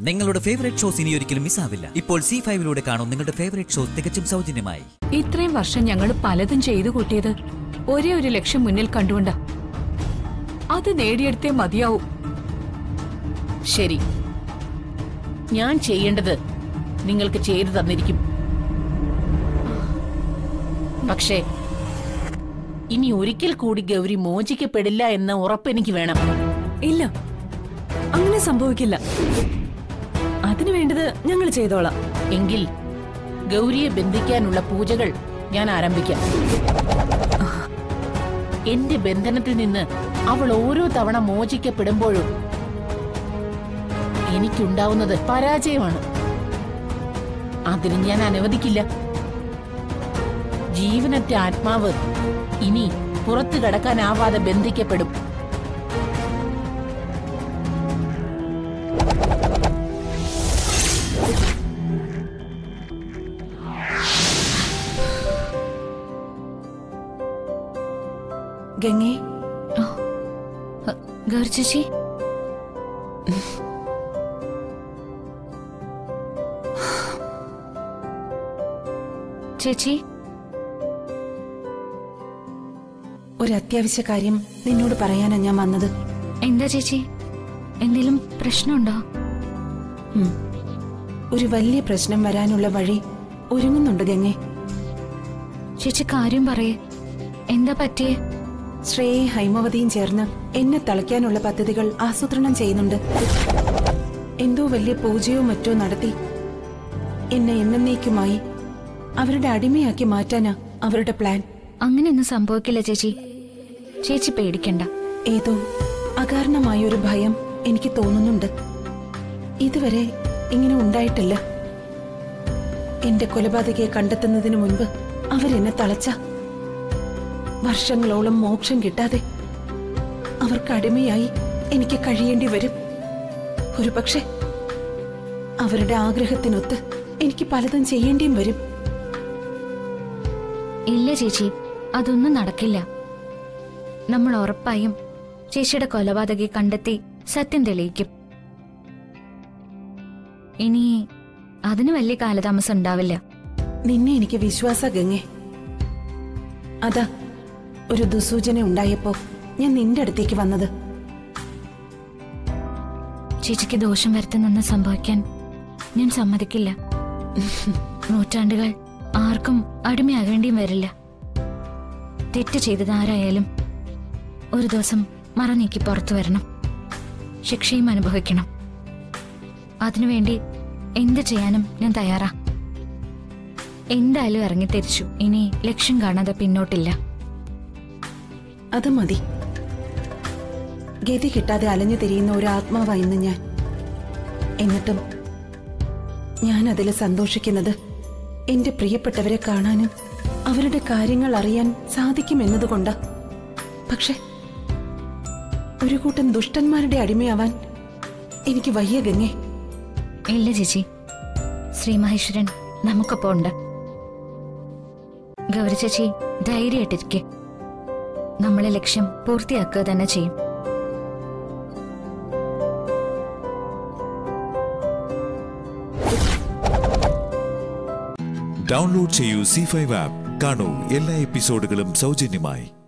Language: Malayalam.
നിങ്ങളുടെ ഫേവറേറ്റ് ഷോസ് ഇനി ഒരിക്കലും മിസ്സാവില്ല ഇപ്പോൾ സി ഫൈവിലൂടെ കാണും നിങ്ങളുടെ ഫേവറേറ്റ് ഷോ തികച്ചും സൗജന്യമായി ഇത്രയും വർഷം ഞങ്ങൾ പലതും ചെയ്തു കൂട്ടിയത് ഒരേ ഒരു ലക്ഷ്യം മുന്നിൽ കണ്ടുകൊണ്ട അത് നേടിയെടുത്തേ മതിയാവൂ ശരി ഞാൻ ചെയ്യേണ്ടത് നിങ്ങൾക്ക് ചെയ്തു തന്നിരിക്കും പക്ഷേ ഇനി ഒരിക്കൽ കൂടി ഗൗരി മോചിക്കപ്പെടില്ല എന്ന ഉറപ്പ് എനിക്ക് വേണം ഇല്ല അങ്ങനെ സംഭവിക്കില്ല അതിനു വേണ്ടത് ഞങ്ങൾ ചെയ്തോളാം എങ്കിൽ ഗൗരിയെ ബന്ധിക്കാനുള്ള പൂജകൾ ഞാൻ ആരംഭിക്കാം എന്റെ ബന്ധനത്തിൽ നിന്ന് അവൾ ഓരോ തവണ മോചിക്കപ്പെടുമ്പോഴും എനിക്കുണ്ടാവുന്നത് പരാജയമാണ് അതിന് ഞാൻ അനുവദിക്കില്ല ജീവനറ്റ ആത്മാവ് ഇനി പുറത്തു കടക്കാനാവാതെ ബന്ധിക്കപ്പെടും ഗംഗേ ഗൗരി ചേച്ചി ചേച്ചി ഒരു അത്യാവശ്യ കാര്യം നിന്നോട് പറയാനാ ഞാൻ വന്നത് എന്താ ചേച്ചി എന്തെങ്കിലും പ്രശ്നമുണ്ടോ ഉം. ഒരു വലിയ പ്രശ്നം വരാനുള്ള വഴി ഒരുങ്ങുന്നുണ്ട് ഗംഗേ ചേച്ചി കാര്യം പറയേ എന്താ പറ്റിയേ ശ്രേയെ ഹൈമവതിയും ചേർന്ന് എന്നെ തളയ്ക്കാനുള്ള പദ്ധതികൾ ആസൂത്രണം ചെയ്യുന്നുണ്ട് എന്തോ വലിയ പൂജയോ മറ്റോ നടത്തി എന്നെ എന്നേക്കുമായി അവരുടെ അടിമയാക്കി മാറ്റാനാ അവരുടെ പ്ലാൻ അങ്ങനെയൊന്നും സംഭവിക്കില്ല ചേച്ചി ചേച്ചി പേടിക്കണ്ട ഏതോ അകാരണമായ ഒരു ഭയം എനിക്ക് തോന്നുന്നുണ്ട് ഇതുവരെ ഇങ്ങനെ ഉണ്ടായിട്ടില്ല എന്റെ കൊലപാതകയെ കണ്ടെത്തുന്നതിന് മുൻപ് അവരെന്നെ തളച്ച വർഷങ്ങളോളം മോക്ഷം കിട്ടാതെ അവർക്ക് അടിമയായി എനിക്ക് കഴിയേണ്ടി വരും ഒരുപക്ഷെ അവരുടെ ആഗ്രഹത്തിനൊത്ത് എനിക്ക് പലതും ചെയ്യേണ്ടിയും വരും ഇല്ല ചേച്ചി അതൊന്നും നടക്കില്ല നമ്മൾ ഉറപ്പായും ചേച്ചിയുടെ കൊലപാതകയെ കണ്ടെത്തി സത്യം തെളിയിക്കും ഇനി അതിന് വലിയ കാലതാമസം ഉണ്ടാവില്ല നിന്നെ എനിക്ക് വിശ്വാസ ഗംഗെ അതാ ഒരു ദുസൂചന ഉണ്ടായപ്പോ ഞാൻ നിന്റെ അടുത്തേക്ക് വന്നത് ചേച്ചിക്ക് ദോഷം വരുത്തുന്നെന്ന് സംഭവിക്കാൻ ഞാൻ സമ്മതിക്കില്ല നൂറ്റാണ്ടുകൾ ആർക്കും അടിമയാകേണ്ടിയും വരില്ല തെറ്റ് ചെയ്തത് ആരായാലും ഒരു ദിവസം മറനീക്കി പുറത്തു വരണം ശിക്ഷയും അനുഭവിക്കണം അതിനുവേണ്ടി എന്ത് ചെയ്യാനും ഞാൻ തയ്യാറാ എന്തായാലും ഇറങ്ങി തിരിച്ചു ഇനി ലക്ഷ്യം കാണാതെ പിന്നോട്ടില്ല അത് മതി ഗതി കിട്ടാതെ അലഞ്ഞു തിരിയുന്ന ഒരു ആത്മാവായിരുന്നു ഞാൻ എന്നിട്ടും ഞാൻ അതിൽ സന്തോഷിക്കുന്നത് എന്റെ പ്രിയപ്പെട്ടവരെ കാണാനും അവരുടെ കാര്യങ്ങൾ അറിയാൻ സാധിക്കുമെന്നതുകൊണ്ടാ പക്ഷെ ഒരു കൂട്ടം ദുഷ്ടന്മാരുടെ അടിമയാവാൻ എനിക്ക് വയ്യ ഗംഗേ ഇല്ല ചേച്ചി ശ്രീ മഹേശ്വരൻ നമുക്കൊപ്പം ഉണ്ട് ഗൗരി ചേച്ചി ധൈര്യമായിട്ടിരിക്കെ നമ്മളെ ലക്ഷ്യം പൂർത്തിയാക്കുക തന്നെ ചെയ്യും ഡൗൺലോഡ് ചെയ്യൂ സി ഫൈവ് ആപ്പ് കാണൂ എല്ലാ എപ്പിസോഡുകളും സൗജന്യമായി